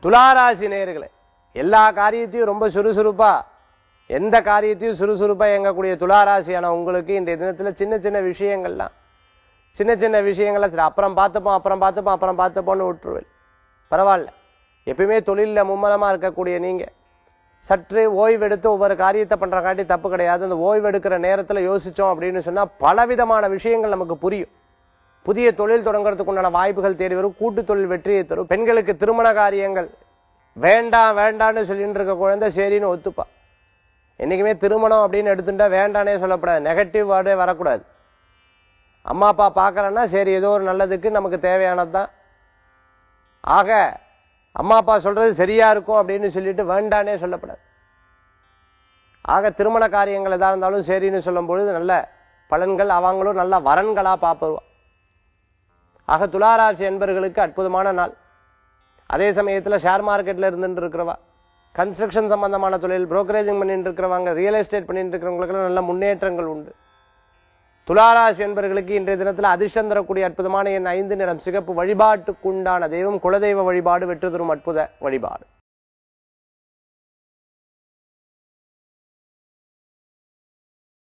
துளாராசி நேயர்களே எல்லா காரியத்தையும் ரொம்ப சுறுசுறுப்பா எந்த காரியத்தையும் சுறுசுறுப்பா இயங்கக்கூடிய துளாராசியான உங்களுக்கு இன்றைய தினத்துல சின்ன சின்ன விஷயங்கள்லாம் சின்ன சின்ன விஷயங்கள்லாம் சரி அப்புறம் பார்த்துப்போம் அப்புறம் பார்த்துப்போம் அப்புறம் பார்த்துப்போம்னு விட்டுருவேன் பரவாயில்ல எப்பயுமே தொழில்ல மும்மரமா இருக்கக்கூடிய நீங்க சற்று ஓய்வெடுத்து ஒவ்வொரு காரியத்தை பண்ற காட்டி தப்பு கிடையாது அந்த ஓய்வெடுக்கிற நேரத்துல யோசிச்சோம் அப்படின்னு சொன்னா பலவிதமான விஷயங்கள் நமக்கு புரியும் புதிய தொழில் தொடங்குறதுக்கு உண்டான வாய்ப்புகள் தேடி வரும் கூட்டு தொழில் வெற்றியை தரும் பெண்களுக்கு திருமண காரியங்கள் வேண்டாம் வேண்டான்னு சொல்லிட்டு இருக்க குழந்தை சரின்னு ஒத்துப்பா என்னைக்குமே திருமணம் அப்படின்னு எடுத்துட்டா வேண்டானே சொல்லப்படாது நெகட்டிவ் வேர்டே வரக்கூடாது அம்மா அப்பா பார்க்கறேன்னா சரி ஏதோ ஒரு நல்லதுக்கு நமக்கு தேவையானது தான் ஆக அம்மா அப்பா சொல்றது சரியா இருக்கும் அப்படின்னு சொல்லிட்டு வேண்டானே சொல்லப்படாது ஆக திருமண காரியங்கள் எதா இருந்தாலும் சரின்னு சொல்லும் பொழுது நல்ல பலன்கள் அவங்களும் நல்ல வரன்களா பார்ப்பருவா ஆக துளாராசி என்பர்களுக்கு அற்புதமான நாள் அதே சமயத்துல ஷேர் மார்க்கெட்ல இருந்துட்டு இருக்கிறவா கன்ஸ்ட்ரக்ஷன் சம்பந்தமான தொழில் புரோக்கரேஜிங் பண்ணிட்டு இருக்கிறவங்க ரியல் எஸ்டேட் பண்ணிட்டு இருக்கிறவங்களுக்கு நல்ல முன்னேற்றங்கள் உண்டு துளாராசி என்பர்களுக்கு இன்றைய தினத்துல அதிர்ஷ்டம் தரக்கூடிய அற்புதமான என் ஐந்து நிறம் சிகப்பு வழிபாட்டுக்குண்டான தெய்வம் குலதெய்வ வழிபாடு வெற்றி தரும் அற்புத வழிபாடு